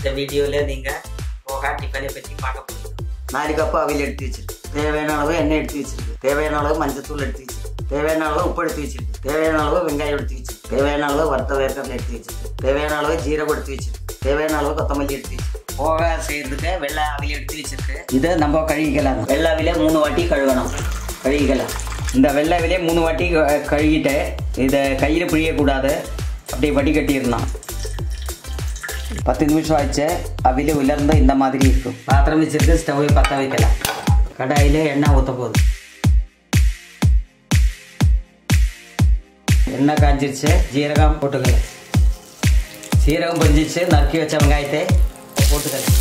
இந்த வீடியோவில் நீங்கள் போகா டிஃபனை பற்றி பார்க்க போகிறோம் நாலு கப்பு அவியல் எடுத்து வச்சிருக்கு தேவையான அளவு எண்ணெய் எடுத்து வச்சிருக்கு தேவையான அளவு மஞ்சத்தூள் எடுத்து வச்சிருக்கு தேவையான அளவு உப்பு எடுத்து வச்சிருக்கு தேவையான அளவு வெங்காயம் எடுத்து வச்சிருக்கு தேவையான அளவு வறுத்த வேர்க்கடலை எடுத்து வச்சிருக்கு தேவையான அளவு ஜீரகம் எடுத்து வச்சிருக்கு தேவையான அளவு கொத்தமல்லி எடுத்து வச்சிருக்கு போகா செய்கிறதுக்கு வெள்ளை அவில் எடுத்து வச்சிருக்கு இதை நம்ம கழுவிக்கலாம் வெள்ளை அவில மூணு வாட்டி கழுவணும் கழுவிக்கலாம் இந்த வெள்ளை அவிலே மூணு வாட்டி க- கழுவிட்டு இதை கையில் பிழியக்கூடாது அப்படியே வடி கட்டிடணும் பத்து நிமிஷம் ஆச்சு அவில உலர்ந்து இந்த மாதிரி இருக்கும் பாத்திரம் வச்சிருக்கு ஸ்டவ்வை பற்ற வைக்கலாம் கடாயில் எண்ணெய் ஊற்ற போகுது எண்ணெய் காஞ்சிருச்சு ஜீரகம் போட்டுக்கலாம் சீரகம் பொஞ்சிச்சு நறுக்கி வச்ச வெங்காயத்தை போட்டுக்கலாம்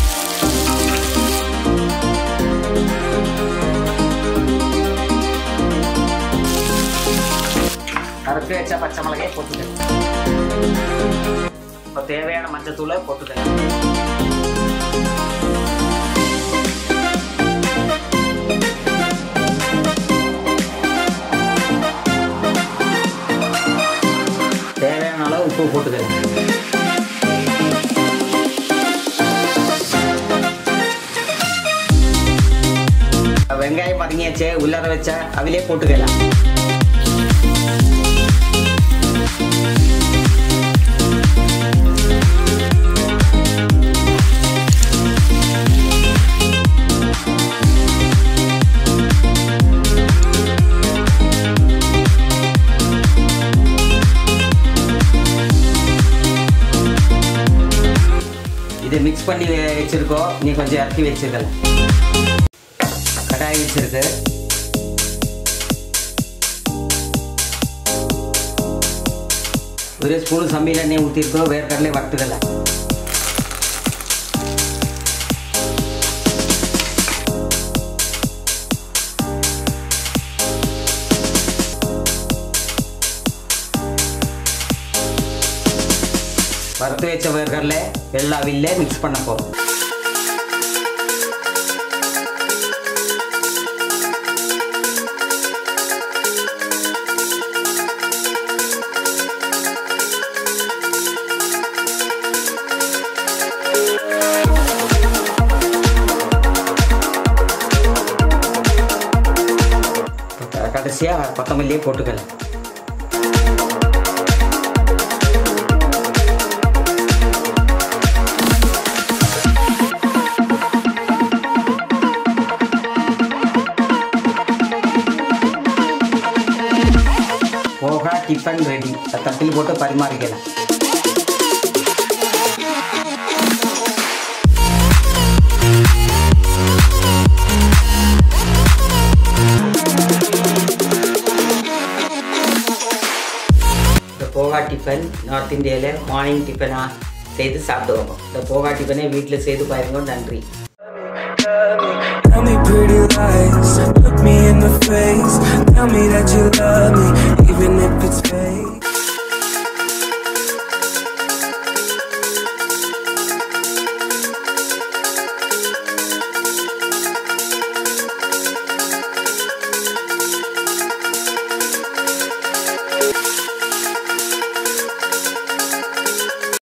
நறுக்கி வச்ச பச்சை மிளகாய் போட்டுக்கலாம் இப்போ தேவையான மஞ்சத்தூளை போட்டுக்கலாம் தேவையான அளவு உப்பு போட்டுக்கலாம் வெங்காயம் பதுங்கியாச்சு உள்ளார வச்ச அவிலே போட்டுக்கலாம் இது மிக்ஸ் பண்ணி வச்சிருக்கோம் நீ கொஞ்சம் இறக்கி வச்சிருக்கலாம் கடாய் வச்சிருக்கு ஒரு ஸ்பூன் சமையல் எண்ணெய் ஊற்றிருக்கோம் வேர்க்கடலை வறுத்துக்கலாம் வறுத்து வச்ச வேர்க்கடலை எல்லா வில்லே மிக்ஸ் பண்ண போகிறோம் கடைசியாக கொத்தமல்லியே போட்டுக்கலாம் போகா டிஃபன் ரெடி தட்டில் போட்டு பரிமாறிக்கலாம் இந்த போகா டிஃபன் நார்த் இந்தியாவில் மார்னிங் டிஃபனாக செய்து சாப்பிடுவாங்க இந்த போகா டிஃபனை வீட்டில் செய்து பாருங்க நன்றி Tell me pretty lies, look me in the face. Tell me that you love me, even if it's fake.